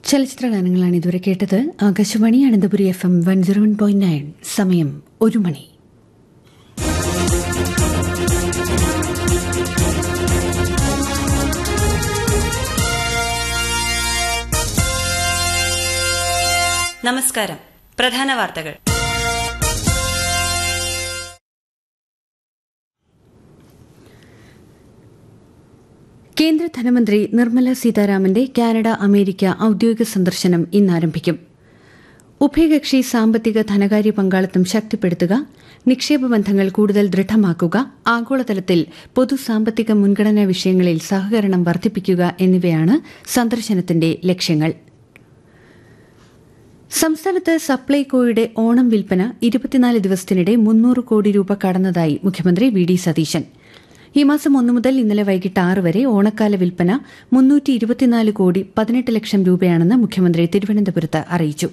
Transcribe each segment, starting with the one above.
ചലച്ചിത്ര ഗാനങ്ങളാണ് ഇതുവരെ കേട്ടത് Akashvani Ananthapuri F M one zero one point nine സമയം ഒരു മണി നമസ്കാരം പ്രധാന വാർത്തകൾ കേന്ദ്ര ധനമന്ത്രി നിർമ്മല സീതാരാമന്റെ കാനഡ അമേരിക്ക ഔദ്യോഗിക സന്ദർശനം ഇന്ന് ആരംഭിക്കും ഉഭയകക്ഷി സാമ്പത്തിക ധനകാര്യ പങ്കാളിത്തം ശക്തിപ്പെടുത്തുക നിക്ഷേപ ബന്ധങ്ങൾ കൂടുതൽ ദൃഢമാക്കുക ആഗോളതലത്തിൽ പൊതു സാമ്പത്തിക മുൻഗണനാ വിഷയങ്ങളിൽ സഹകരണം വർദ്ധിപ്പിക്കുക എന്നിവയാണ് സന്ദർശനത്തിന്റെ ലക്ഷ്യങ്ങൾ സംസ്ഥാനത്ത് സപ്ലൈകോയുടെ ഓണം വിൽപ്പന ഇരുപത്തിനാല് ദിവസത്തിനിടെ മുന്നൂറ് കോടി രൂപ കടന്നതായി മുഖ്യമന്ത്രി വി ഡി സതീശൻ ഈ മാസം ഒന്നു മുതൽ ഇന്നലെ വൈകിട്ട് ആറ് വരെ ഓണക്കാല വിൽപ്പന മുന്നൂറ്റി ഇരുപത്തിനാല് കോടി പതിനെട്ട് ലക്ഷം രൂപയാണെന്ന് മുഖ്യമന്ത്രി തിരുവനന്തപുരത്ത് അറിയിച്ചു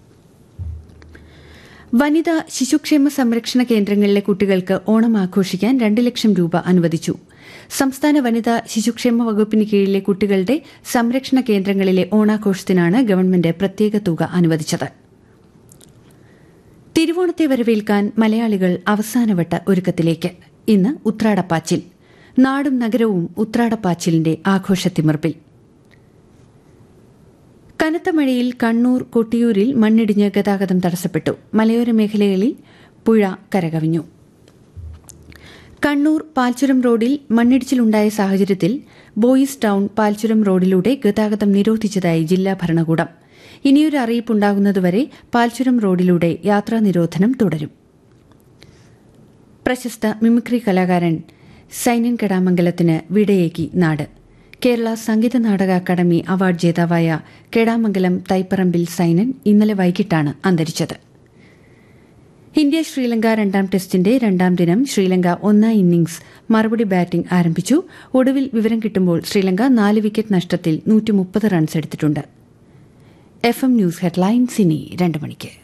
വനിതാ ശിശുക്ഷേമ സംരക്ഷണ കേന്ദ്രങ്ങളിലെ കുട്ടികൾക്ക് ഓണം ആഘോഷിക്കാൻ രണ്ട് ലക്ഷം രൂപ അനുവദിച്ചു സംസ്ഥാന വനിതാ ശിശുക്ഷേമ വകുപ്പിന് കീഴിലെ കുട്ടികളുടെ സംരക്ഷണ കേന്ദ്രങ്ങളിലെ ഓണാഘോഷത്തിനാണ് ഗവൺമെന്റ് പ്രത്യേക തുക അനുവദിച്ചത് തിരുവോണത്തെ വരവേൽക്കാൻ മലയാളികൾ അവസാനവട്ട ഒരുക്കത്തിലേക്ക് ഇന്ന് ഉത്രാടപ്പാച്ചിൽ നാടും നഗരവും ഉത്രാടപ്പാച്ചിലിന്റെ ആഘോഷത്തിമിർപ്പിൽ കനത്ത മഴയിൽ കണ്ണൂർ കൊട്ടിയൂരിൽ മണ്ണിടിഞ്ഞ് ഗതാഗതം തടസ്സപ്പെട്ടു മലയോര മേഖലകളിൽ പുഴ കരകവിഞ്ഞു കണ്ണൂർ പാൽച്ചുരം റോഡിൽ മണ്ണിടിച്ചിലുണ്ടായ സാഹചര്യത്തിൽ ബോയ്സ് ടൌൺ പാൽച്ചുരം റോഡിലൂടെ ഗതാഗതം നിരോധിച്ചതായി ജില്ലാ ഭരണകൂടം ഇനിയൊരു അറിയിപ്പുണ്ടാകുന്നതുവരെ പാൽച്ചുരം റോഡിലൂടെ യാത്രാ നിരോധനം തുടരും പ്രശസ്ത മിമിക്രി കലാകാരൻ സൈനൻ കെടാമംഗലത്തിന് വിടയേകി നാട് കേരള സംഗീത നാടക അക്കാദമി അവാർഡ് ജേതാവായ കെടാമംഗലം തൈപ്പറമ്പിൽ സൈനൻ ഇന്നലെ വൈകിട്ടാണ് അന്തരിച്ചത് ഇന്ത്യ ശ്രീലങ്ക രണ്ടാം ടെസ്റ്റിന്റെ രണ്ടാം ദിനം ശ്രീലങ്ക ഒന്നാം ഇന്നിംഗ്സ് മറുപടി ബാറ്റിംഗ് ആരംഭിച്ചു ഒടുവിൽ വിവരം കിട്ടുമ്പോൾ ശ്രീലങ്ക നാല് വിക്കറ്റ് നഷ്ടത്തിൽ നൂറ്റി റൺസ് എടുത്തിട്ടുണ്ട് എഫ് എം ന്യൂസ് ഹെഡ്ലൈൻസ് ഇനി രണ്ട് മണിക്ക്